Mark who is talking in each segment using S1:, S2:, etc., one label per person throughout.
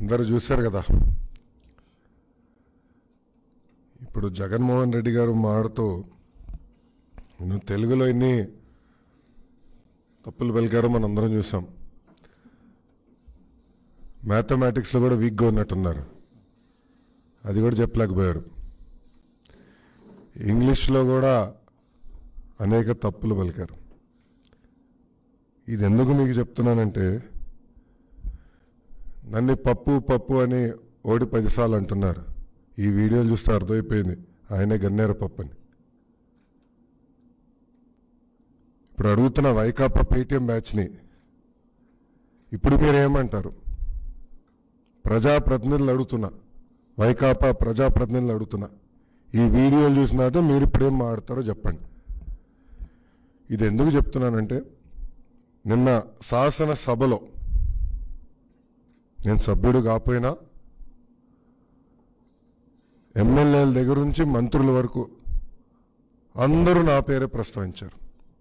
S1: అందరూ చూశారు కదా ఇప్పుడు జగన్మోహన్ రెడ్డి గారు మాడుతూ నువ్వు తెలుగులో ఎన్ని తప్పులు పలికారో మనం అందరం చూసాం మ్యాథమెటిక్స్లో కూడా వీక్గా ఉన్నట్టున్నారు అది కూడా చెప్పలేకపోయారు ఇంగ్లీష్లో కూడా అనేక తప్పులు పలికారు ఇది ఎందుకు మీకు చెప్తున్నానంటే నన్ను పప్పు పప్పు అని ఓడి పదిసార్లు అంటున్నారు ఈ వీడియోలు చూస్తే అర్థమైపోయింది ఆయనే గన్నేరు పప్పు అని ఇప్పుడు అడుగుతున్న వైకాపా పేటిఎం బ్యాచ్ని ఇప్పుడు మీరు ఏమంటారు ప్రజాప్రతినిధులు అడుగుతున్నా వైకాపా ప్రజాప్రతినిధులు అడుగుతున్నా ఈ వీడియోలు చూసినాక మీరు ఇప్పుడేం మాడతారో చెప్పండి ఇది ఎందుకు చెప్తున్నానంటే నిన్న శాసన సభలో నేను సభ్యుడు కాపోయినా ఎమ్మెల్యేల దగ్గర నుంచి మంత్రుల వరకు అందరూ నా పేరే ప్రస్తావించారు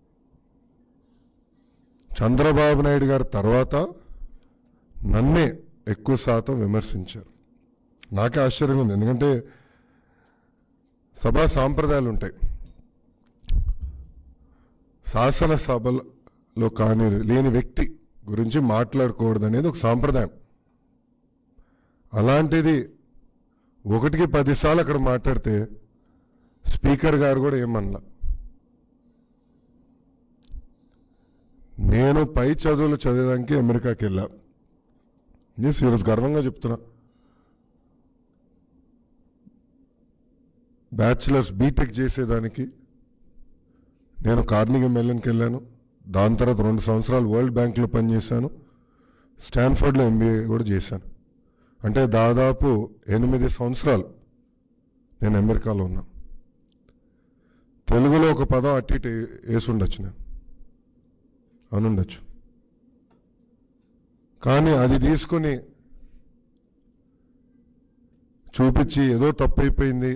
S1: చంద్రబాబు నాయుడు గారి తర్వాత నన్నే ఎక్కువ శాతం విమర్శించారు నాకే ఆశ్చర్యంగా ఉంది ఎందుకంటే సభా సాంప్రదాయాలు ఉంటాయి శాసనసభలో కాని లేని వ్యక్తి గురించి మాట్లాడకూడదు అనేది ఒక సాంప్రదాయం అలాంటిది ఒకటికి పదిసార్లు అక్కడ మాట్లాడితే స్పీకర్ గారు కూడా ఏమనలా నేను పై చదువులు చదివడానికి అమెరికాకి వెళ్ళా ఎస్ ఈరోజు గర్వంగా చెప్తున్నా బ్యాచిలర్స్ బీటెక్ చేసేదానికి నేను కార్నిగం మెల్లన్కి వెళ్ళాను దాని తర్వాత రెండు సంవత్సరాలు వరల్డ్ బ్యాంక్లో పనిచేశాను స్టాన్ఫర్డ్లో ఎంబీఏ కూడా చేశాను అంటే దాదాపు ఎనిమిది సంవత్సరాలు నేను అమెరికాలో ఉన్నా తెలుగులో ఒక పదం అట్టి ఇటు వేసి ఉండొచ్చు నేను అనుండొచ్చు కానీ అది తీసుకొని చూపించి ఏదో తప్పు అయిపోయింది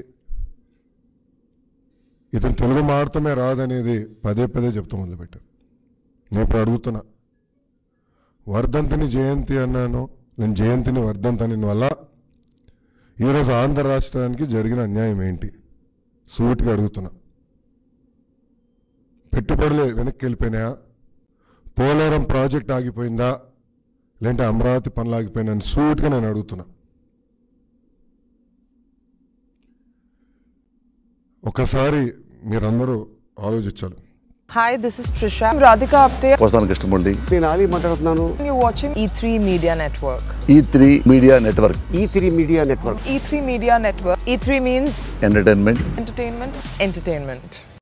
S1: ఇతను తెలుగు మాడటమే రాదనేది పదే పదే చెప్తూ మొదలుపెట్టారు నేను ఇప్పుడు అడుగుతున్నా వర్ధంతిని జయంతి అన్నాను నేను జయంతిని వర్ధంతి అని వల్ల ఈరోజు ఆంధ్ర రాష్ట్రానికి జరిగిన అన్యాయం ఏంటి సూటిగా అడుగుతున్నా పెట్టుబడులు వెనక్కి వెళ్ళిపోయినాయా పోలవరం ప్రాజెక్ట్ ఆగిపోయిందా లేదంటే అమరావతి పనులు ఆగిపోయినా అని సూటిగా నేను అడుగుతున్నా ఒకసారి మీరందరూ ఆలోచించాలి
S2: Hi, this is Trisha. I'm Radhika Apte.
S3: వస్తాను కృష్ణమూర్తి
S4: నేను ఆలీ మాట్లాడుతున్నాను
S2: You're watching E3 Media Network.
S3: E three media network
S4: E three media network
S2: E3 Media Network. E3 means
S3: entertainment
S2: entertainment, entertainment.